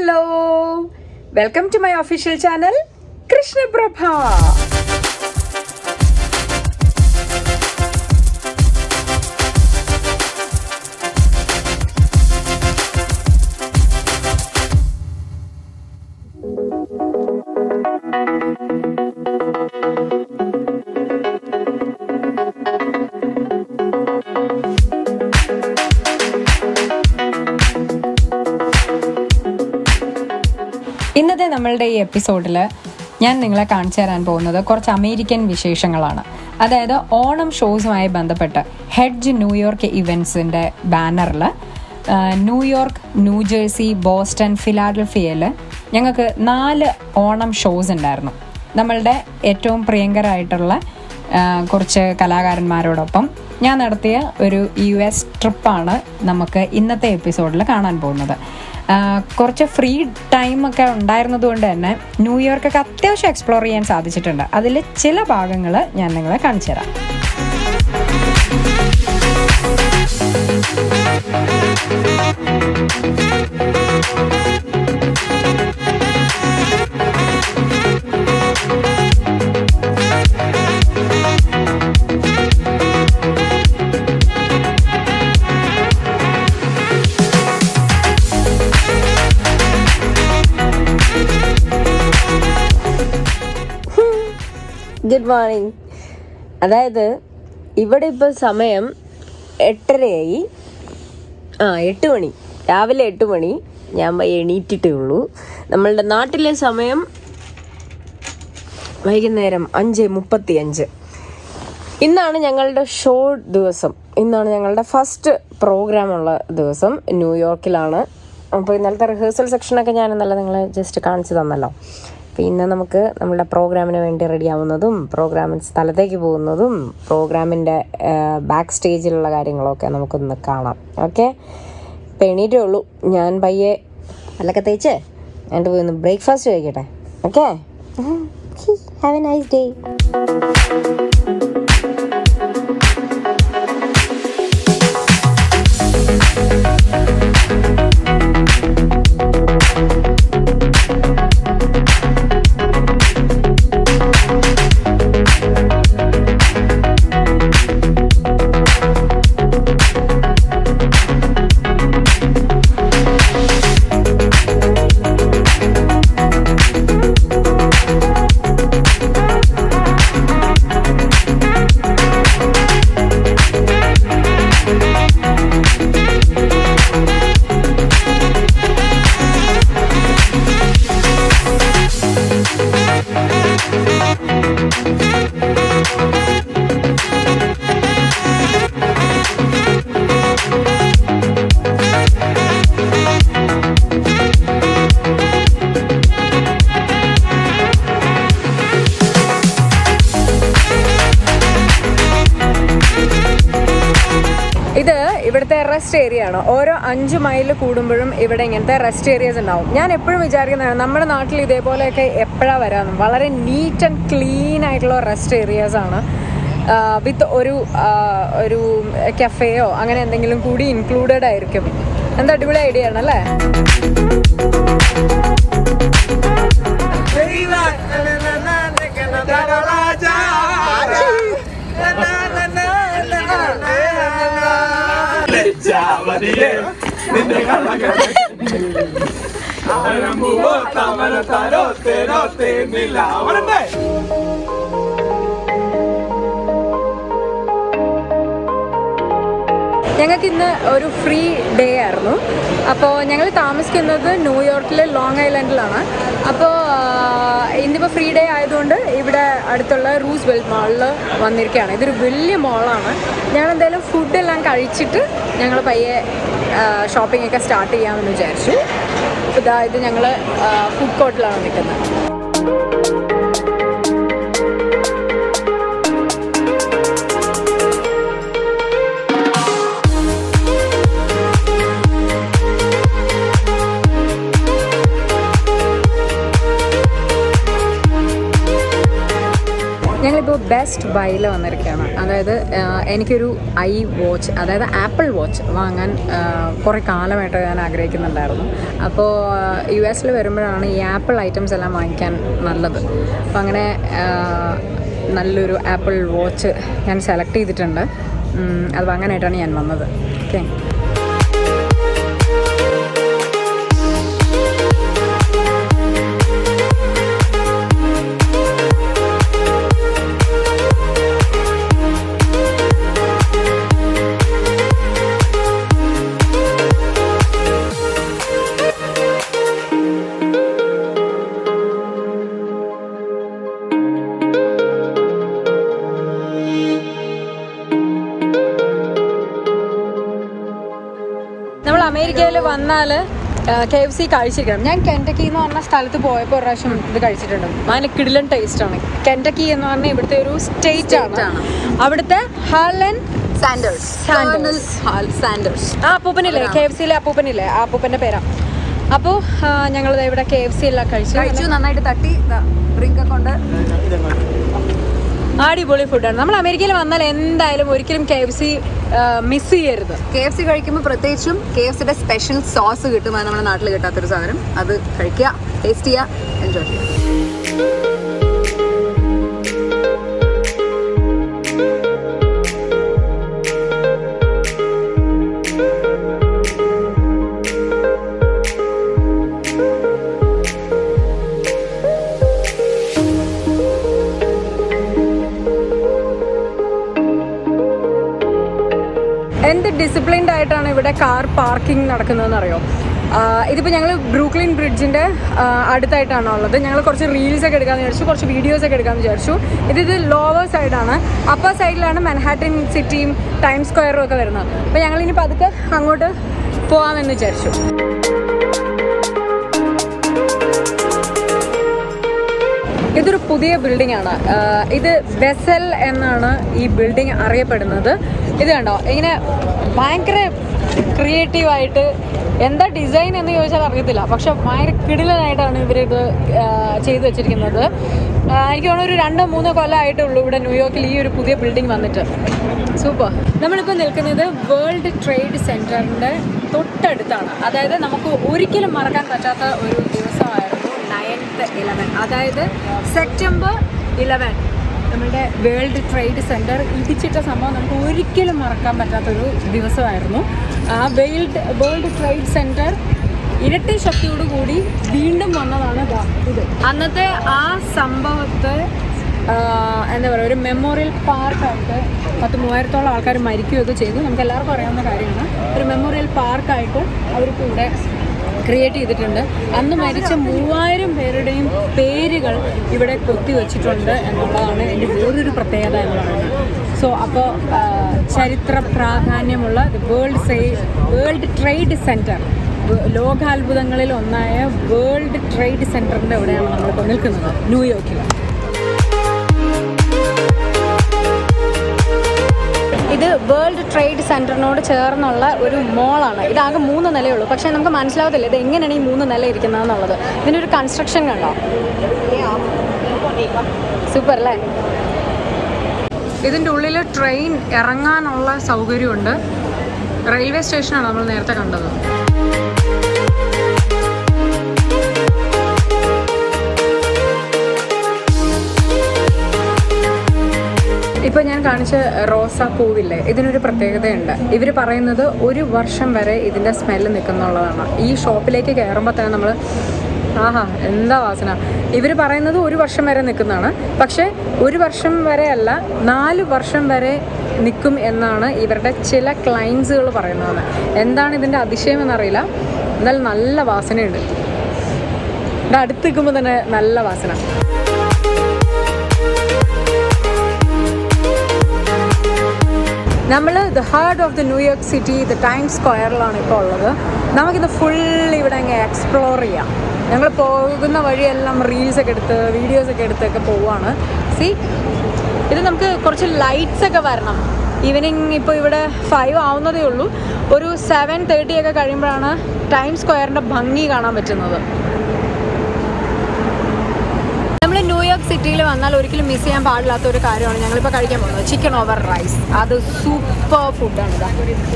Hello welcome to my official channel Krishnaprabha ഇന്നത്തെ നമ്മളുടെ ഈ എപ്പിസോഡിൽ ഞാൻ നിങ്ങളെ കാണിച്ചു തരാൻ പോകുന്നത് കുറച്ച് അമേരിക്കൻ വിശേഷങ്ങളാണ് അതായത് ഓണം ഷോസുമായി ബന്ധപ്പെട്ട് ഹെഡ്ജ് ന്യൂയോർക്ക് ഇവൻസിൻ്റെ ബാനറിൽ ന്യൂയോർക്ക് ന്യൂജേഴ്സി ബോസ്റ്റൺ ഫിലാഡൽഫിയയിൽ ഞങ്ങൾക്ക് നാല് ഓണം ഷോസ് ഉണ്ടായിരുന്നു നമ്മളുടെ ഏറ്റവും പ്രിയങ്കരായിട്ടുള്ള ആ, കുറച്ച് കലാകാരന്മാരോടൊപ്പം ഞാൻ നടത്തിയ ഒരു യു എസ് ട്രിപ്പാണ് നമുക്ക് ഇന്നത്തെ എപ്പിസോഡിൽ കാണാൻ പോകുന്നത് ആ, കുറച്ച് ഫ്രീ ടൈം ഒക്കെ ഉണ്ടായിരുന്നത് കൊണ്ട് തന്നെ ന്യൂയോർക്കൊക്കെ അത്യാവശ്യം എക്സ്പ്ലോർ ചെയ്യാൻ സാധിച്ചിട്ടുണ്ട് അതിൽ ചില ഭാഗങ്ങൾ ഞാൻ നിങ്ങളെ കാണിച്ചു തരാം ഗുഡ് മോർണിംഗ് അതായത് ഇവിടെ ഇപ്പോൾ സമയം എട്ടരയായി ആ എട്ട് മണി രാവിലെ എട്ട് മണി ഞാൻ പോയി എണീറ്റിട്ടേ ഉള്ളൂ നമ്മളുടെ നാട്ടിലെ സമയം വൈകുന്നേരം അഞ്ച് മുപ്പത്തി അഞ്ച് ഇന്നാണ് ഞങ്ങളുടെ ഷോ ദിവസം ഇന്നാണ് ഞങ്ങളുടെ ഫസ്റ്റ് പ്രോഗ്രാം ഉള്ള ദിവസം ന്യൂയോർക്കിലാണ് അപ്പോൾ ഇന്നലത്തെ റിഹേഴ്സൽ സെക്ഷനൊക്കെ ഞാൻ ഇന്നലെ നിങ്ങളെ ജസ്റ്റ് കാണിച്ചു തന്നല്ലോ അപ്പോൾ ഇന്ന് നമുക്ക് നമ്മുടെ പ്രോഗ്രാമിന് വേണ്ടി റെഡി ആവുന്നതും പ്രോഗ്രാമിന് സ്ഥലത്തേക്ക് പോകുന്നതും പ്രോഗ്രാമിൻ്റെ ബാക്ക് സ്റ്റേജിലുള്ള കാര്യങ്ങളൊക്കെ നമുക്കൊന്ന് കാണാം ഓക്കെ ഇപ്പോൾ എണീറ്റേ ഉള്ളൂ ഞാൻ പയ്യെ അല്ലൊക്കെ തേച്ച് എന്നിട്ട് പോയി ഒന്ന് ബ്രേക്ക്ഫാസ്റ്റ് കഴിക്കട്ടെ okay have a nice day ഇത് ഇവിടുത്തെ റെസ്റ്റ് ഏരിയ ആണ് ഓരോ അഞ്ച് മൈൽ കൂടുമ്പോഴും ഇവിടെ ഇങ്ങനത്തെ റെസ്റ്റ് ഏരിയസ് ഉണ്ടാവും ഞാൻ എപ്പോഴും വിചാരിക്കുന്നതാണ് നമ്മുടെ നാട്ടിൽ ഇതേപോലെയൊക്കെ എപ്പോഴാണ് വരാമെന്ന് വളരെ നീറ്റ് ആൻഡ് ക്ലീൻ ആയിട്ടുള്ള റെസ്റ്റ് ഏരിയാസ് ആണ് വിത്ത് ഒരു ആ, ഒരു കഫേയോ അങ്ങനെ എന്തെങ്കിലും കൂടി ഇൻക്ലൂഡഡ് ആയിരിക്കും എന്താ അടിപൊളി ഐഡിയ ആണ് അല്ലേ ഞങ്ങൾക്ക് ഇന്ന് ഒരു ഫ്രീ ഡേ ആയിരുന്നു അപ്പോൾ ഞങ്ങൾ താമസിക്കുന്നത് ന്യൂയോർക്കിലെ ലോങ് ഐലൻഡിലാണ് അപ്പോൾ ഇന്നിപ്പോൾ ഫ്രീ ഡേ ആയതുകൊണ്ട് ഇവിടെ അടുത്തുള്ള റൂസ് വെൽറ്റ് മാളിൽ വന്നിരിക്കുകയാണ് ഇതൊരു വലിയ മോളാണ് ഞങ്ങൾ എന്തായാലും ഫുഡെല്ലാം കഴിച്ചിട്ട് ഞങ്ങൾ പയ്യെ ഷോപ്പിംഗ് ഒക്കെ സ്റ്റാർട്ട് ചെയ്യാമെന്ന് വിചാരിച്ചു അപ്പോൾ ഇതാ ഇത് ഞങ്ങൾ ഫുഡ് കോർട്ടിലാണ് നിൽക്കുന്നത് ഞങ്ങൾ ഞാനിപ്പോൾ ബെസ്റ്റ് ബൈയിൽ വന്നിരിക്കുകയാണ് അതായത് ആ, എനിക്കൊരു ഐ വാച്ച് അതായത് ആപ്പിൾ വാച്ച് വാങ്ങാൻ ആ, കുറേ കാലമായിട്ട് ഞാൻ ആഗ്രഹിക്കുന്നുണ്ടായിരുന്നു അപ്പോൾ യു എസിൽ വരുമ്പോഴാണ് ഈ ആപ്പിൾ ഐറ്റംസ് എല്ലാം വാങ്ങിക്കാൻ നല്ലത് അപ്പോൾ അങ്ങനെ ആ, നല്ലൊരു ആപ്പിൾ വാച്ച് ഞാൻ സെലക്ട് ചെയ്തിട്ടുണ്ട് ഉം, അത് വാങ്ങാനായിട്ടാണ് ഞാൻ വന്നത് ഓക്കെ നമ്മൾ അമേരിക്കയിൽ വന്നാൽ കെ എഫ് സി കഴിച്ചിരിക്കണം ഞാൻ കെൻറ്റക്കി എന്ന് പറഞ്ഞ സ്ഥലത്ത് പോയപ്പോൾ ഒരു പ്രാവശ്യം ഇത് കഴിച്ചിട്ടുണ്ട് അതിന് കിടിലൻ ടേസ്റ്റ് ആണ് കെൻറ്റക്കി എന്ന് പറഞ്ഞാൽ ഇവിടുത്തെ ഒരു സ്റ്റേറ്റ് ആണ് അവിടുത്തെ ഹാലൻ സാൻഡേഴ്സ് Sanders. സാൻഡേഴ്സ് ആ അപ്പൂപ്പനില്ലേ കെ എഫ് സിയിലെ അപ്പൂപ്പനില്ലേ ആ അപ്പൂപ്പൻ്റെ പേരാ അപ്പോൾ ഞങ്ങൾ ഇവിടെ കെ എഫ് സി എല്ലാം കഴിച്ചു കഴിച്ചു നന്നായിട്ട് തട്ടി ഡ്രിങ്ക് കൊണ്ട് അടിപൊളി ഫുഡാണ് നമ്മൾ അമേരിക്കയിൽ വന്നാൽ എന്തായാലും ഒരിക്കലും കെ എഫ് സി മിസ് ചെയ്യരുത് കെ എഫ് സി കഴിക്കുമ്പോൾ പ്രത്യേകിച്ചും കെ എഫ് സിയുടെ സ്പെഷ്യൽ സോസ് കിട്ടും അത് നമ്മുടെ നാട്ടിൽ കിട്ടാത്തൊരു സാധനം അത് കഴിക്കുക ടേസ്റ്റ് ചെയ്യുക എൻജോയ് ചെയ്യുക എന്ത് ഡിസിപ്ലിൻഡ് ആയിട്ടാണ് ഇവിടെ കാർ പാർക്കിംഗ് നടക്കുന്നതെന്ന് അറിയോ ഇതിപ്പോൾ ഞങ്ങൾ ബ്രൂക്ലിൻ ബ്രിഡ്ജിൻ്റെ അടുത്തായിട്ടാണ് ഉള്ളത് ഞങ്ങൾ കുറച്ച് റീൽസ് ഒക്കെ എടുക്കാമെന്ന് വിചാരിച്ചു കുറച്ച് വീഡിയോസ് ഒക്കെ എടുക്കാമെന്ന് വിചാരിച്ചു ഇത് ഇത് ലോവർ സൈഡാണ് അപ്പർ സൈഡിലാണ് മൻഹാറ്റൻ സിറ്റിയും ടൈം സ്ക്വയറും ഒക്കെ വരുന്നത് അപ്പോൾ ഞങ്ങൾ ഇനി പതുക്കെ അങ്ങോട്ട് പോകാമെന്ന് വിചാരിച്ചു ഇതൊരു പുതിയ ബിൽഡിംഗ് ആണ് ആഹ് ഇത് വെസൽ എന്നാണ് ഈ ബിൽഡിംഗ് അറിയപ്പെടുന്നത് ഇത് കണ്ടോ ഇങ്ങനെ ഭയങ്കര ക്രിയേറ്റീവായിട്ട് എന്താ ഡിസൈൻ എന്ന് ചോദിച്ചാൽ അറിയത്തില്ല പക്ഷെ ഭയങ്കര കിടിലനായിട്ടാണ് ഇവരിത് ആഹ് ചെയ്തു വെച്ചിരിക്കുന്നത് ആഹ് എനിക്ക് തോന്നുന്നു ഒരു രണ്ടോ മൂന്നോ കൊല്ലമായിട്ടേ ഉള്ളൂ ഇവിടെ ന്യൂയോർക്കിൽ ഈ ഒരു പുതിയ ബിൽഡിംഗ് വന്നിട്ട് സൂപ്പർ നമ്മളിപ്പോൾ നിൽക്കുന്നത് വേൾഡ് ട്രേഡ് സെൻറ്ററിൻ്റെ തൊട്ടടുത്താണ് അതായത് നമുക്ക് ഒരിക്കലും മറക്കാൻ പറ്റാത്ത ഒരു ദിവസമായിരുന്നു നയൻത്ത് ഇലവൻ അതായത് സെപ്റ്റംബർ ഇലവൻ നമ്മുടെ വേൾഡ് ട്രേഡ് സെൻറ്റർ ഇടിച്ചിട്ട സംഭവം നമുക്ക് ഒരിക്കലും മറക്കാൻ പറ്റാത്തൊരു ദിവസമായിരുന്നു ആ വേൾഡ് വേൾഡ് ട്രേഡ് സെൻറ്റർ ഇരട്ടി ശക്തിയോടുകൂടി വീണ്ടും വന്നതാണ് ദാ ഇത് അന്നത്തെ ആ സംഭവത്തെ ആഹ് എന്താ പറയുക ഒരു മെമ്മോറിയൽ പാർക്കായിട്ട് പത്ത് മൂവായിരത്തോളം ആൾക്കാർ മരിക്കുകയൊക്കെ ചെയ്തു നമുക്ക് എല്ലാവർക്കും അറിയാവുന്ന കാര്യമാണ് ഒരു മെമ്മോറിയൽ പാർക്കായിട്ട് അവർക്ക് ഇവിടെ ക്രിയേറ്റ് ചെയ്തിട്ടുണ്ട് അന്ന് മരിച്ച മൂവായിരം പേരുടെയും പേരുകൾ ഇവിടെ കൊത്തി വെച്ചിട്ടുണ്ട് എന്നുള്ളതാണ് എൻ്റെ വേറൊരു പ്രത്യേകത എന്ന് പറയുന്നത് സോ അപ്പോൾ ചരിത്ര പ്രാധാന്യമുള്ള world say world trade centre ലോകാത്ഭുതങ്ങളിൽ ഒന്നായ വേൾഡ് ട്രേഡ് സെൻറ്ററിൻ്റെ ഇവിടെയാണ് നമ്മളിപ്പോൾ നിൽക്കുന്നത് ന്യൂയോർക്കിൽ ഇത് വേൾഡ് ട്രേഡ് സെൻറ്ററിനോട് ചേർന്നുള്ള ഒരു മോളാണ് ഇതാകെ മൂന്ന് നിലയുള്ളൂ പക്ഷേ നമുക്ക് മനസ്സിലാവത്തില്ല ഇത് എങ്ങനെയാണ് ഈ മൂന്ന് നില ഇരിക്കുന്നത് എന്നുള്ളത് ഇതിൻ്റെ ഒരു കൺസ്ട്രക്ഷൻ കണ്ടോ സൂപ്പർ അല്ലേ ഇതിൻ്റെ ഉള്ളിൽ ട്രെയിൻ ഇറങ്ങാനുള്ള സൗകര്യമുണ്ട് റെയിൽവേ സ്റ്റേഷനാണ് നമ്മൾ നേരത്തെ കണ്ടത് ഇപ്പോൾ ഞാൻ കാണിച്ച റോസാ പൂവില്ലേ ഇതിനൊരു പ്രത്യേകതയുണ്ട് ഇവർ പറയുന്നത് ഒരു വർഷം വരെ ഇതിൻ്റെ സ്മെല്ല് നിൽക്കുന്നുള്ളതാണ് ഈ ഷോപ്പിലേക്ക് കയറുമ്പോൾ തന്നെ നമ്മൾ ആഹാ എന്താ വാസന ഇവർ പറയുന്നത് ഒരു വർഷം വരെ നിൽക്കുന്നതാണ് പക്ഷേ ഒരു വർഷം വരെ അല്ല നാല് വർഷം വരെ നിൽക്കും എന്നാണ് ഇവരുടെ ചില ക്ലയൻസുകൾ പറയുന്നത് എന്താണ് ഇതിൻ്റെ അതിശയം എന്നറിയില്ല എന്നാൽ നല്ല വാസനയുണ്ട് ഇവിടെ അടുത്ത് നിൽക്കുമ്പോൾ തന്നെ നല്ല വാസന നമ്മൾ the heart of the New York city the time സ്ക്വയറിലാണ് ഇപ്പോൾ ഉള്ളത് നമുക്കിത് ഫുൾ ഇവിടെ അങ്ങ് എക്സ്പ്ലോർ ചെയ്യാം ഞങ്ങൾ പോകുന്ന വഴിയെല്ലാം റീൽസ് ഒക്കെ എടുത്ത് വീഡിയോസ് ഒക്കെ എടുത്തൊക്കെ പോവാണ് സി ഇത് നമുക്ക് കുറച്ച് ലൈറ്റ്സ് ഒക്കെ വരണം ഈവനിങ് ഇപ്പോൾ ഇവിടെ ഫൈവ് ആവുന്നതേ ഉള്ളൂ ഒരു സെവൻ തേർട്ടി ഒക്കെ കഴിയുമ്പോഴാണ് ടൈം സ്ക്വയറിൻ്റെ ഭംഗി കാണാൻ പറ്റുന്നത് നമ്മൾ ന്യൂയോർക്ക് സിറ്റിയിൽ വന്നാൽ ഒരിക്കലും മിസ് ചെയ്യാൻ പാടില്ലാത്ത ഒരു കാര്യമാണ് ഞങ്ങളിപ്പോൾ കഴിക്കാൻ പോകുന്നത് ചിക്കൻ ഓവർ റൈസ് അത് സൂപ്പർ ഫുഡാണ് ഇതാ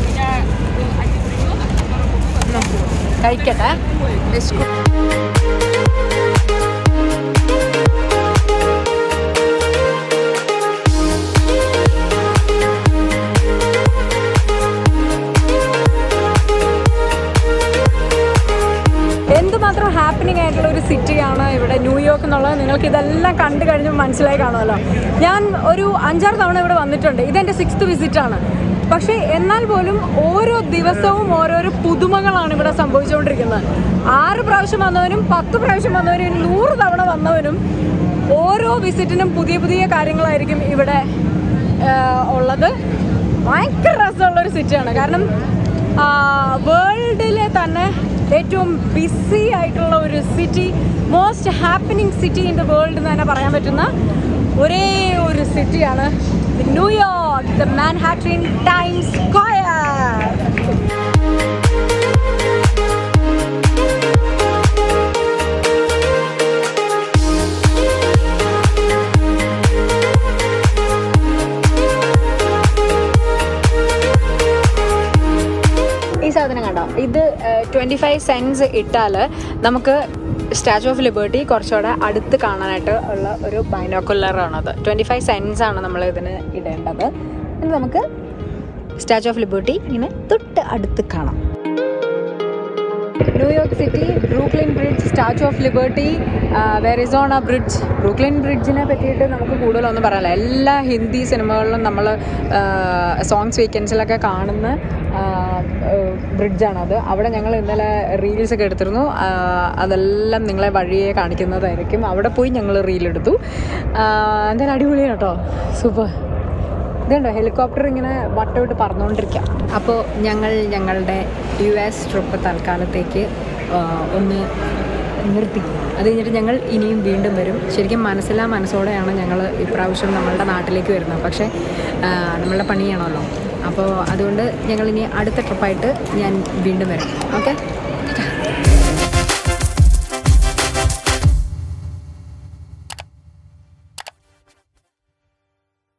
ഉം. കഴിക്കട്ടെ It's good. എന്തുമാത്രം ഹാപ്പനിങ് ആയിട്ടുള്ള ഒരു സിറ്റിയാണ് ഇവിടെ ന്യൂയോർക്ക് എന്നുള്ളത് നിങ്ങൾക്ക് ഇതെല്ലാം കണ്ടു കഴിഞ്ഞ് മനസ്സിലായി കാണുമല്ലോ ഞാൻ ഒരു അഞ്ചാറ് തവണ ഇവിടെ വന്നിട്ടുണ്ട് ഇതെൻ്റെ സിക്സ്ത് വിസിറ്റാണ് പക്ഷേ എന്നാൽ പോലും ഓരോ ദിവസവും ഓരോരോ പുതുമകളാണ് ഇവിടെ സംഭവിച്ചുകൊണ്ടിരിക്കുന്നത് ആറ് പ്രാവശ്യം വന്നവനും പത്ത് പ്രാവശ്യം വന്നവനും ഇനി നൂറ് തവണ വന്നവനും ഓരോ വിസിറ്റിനും പുതിയ പുതിയ കാര്യങ്ങളായിരിക്കും ഇവിടെ ആ, ഉള്ളത് ഭയങ്കര രസമുള്ളൊരു സിറ്റിയാണ് കാരണം വേൾഡിലെ തന്നെ ഏറ്റവും ബിസി ആയിട്ടുള്ള ഒരു city most happening city in the world എന്ന് തന്നെ പറയാൻ പറ്റുന്ന ഒരേ ഒരു സിറ്റിയാണ് New York the Manhattan time square ഈ സാധനം കണ്ടോ ഇത് ട്വൻറ്റി ഫൈവ് സെൻസ് ഇട്ടാൽ നമുക്ക് സ്റ്റാച്ചു ഓഫ് ലിബർട്ടി കുറച്ചുകൂടെ അടുത്ത് കാണാനായിട്ട് ഉള്ള ഒരു ബൈനോക്കുലറാണത് ട്വൻറ്റി ഫൈവ് സെൻസ് ആണ് നമ്മൾ ഇതിന് ഇടേണ്ടത് ഇത് നമുക്ക് സ്റ്റാച്ചു ഓഫ് ലിബർട്ടി ഇങ്ങനെ തൊട്ട് അടുത്ത് കാണാം New York city Brooklyn bridge statue of liberty Verrazzano bridge Brooklyn ബ്രിഡ്ജിനെ പറ്റിയിട്ട് നമുക്ക് കൂടുതലൊന്നും പറയാനില്ല എല്ലാ ഹിന്ദി സിനിമകളിലും നമ്മൾ സോങ്സ് വീക്കെൻഡ്സിലൊക്കെ കാണുന്ന ബ്രിഡ്ജാണത് അവിടെ ഞങ്ങൾ ഇന്നലെ റീൽസ് ഒക്കെ എടുത്തിരുന്നു ആ, അതെല്ലാം നിങ്ങളെ വഴിയെ കാണിക്കുന്നതായിരിക്കും അവിടെ പോയി ഞങ്ങൾ റീലെടുത്തു എന്തായാലും അടിപൊളിയാണ് കേട്ടോ സൂപ്പർ ഇതുണ്ടോ ഹെലികോപ്റ്റർ ഇങ്ങനെ വട്ടമിട്ട് പറന്നുകൊണ്ടിരിക്കാം അപ്പോൾ ഞങ്ങൾ ഞങ്ങളുടെ യു എസ് ട്രിപ്പ് തൽക്കാലത്തേക്ക് ആ, ഒന്ന് നിർത്തി അത് കഴിഞ്ഞിട്ട് ഞങ്ങൾ ഇനിയും വീണ്ടും വരും ശരിക്കും മനസ്സിലാ മനസ്സോടെയാണ് ഞങ്ങൾ ഇപ്രാവശ്യം നമ്മളുടെ നാട്ടിലേക്ക് വരുന്നത് പക്ഷേ ആ, നമ്മളുടെ പണി ചെയ്യണമല്ലോ അപ്പോൾ അതുകൊണ്ട് ഞങ്ങൾ ഇനി അടുത്ത ട്രിപ്പായിട്ട് ഞാൻ വീണ്ടും വരും ഓക്കെ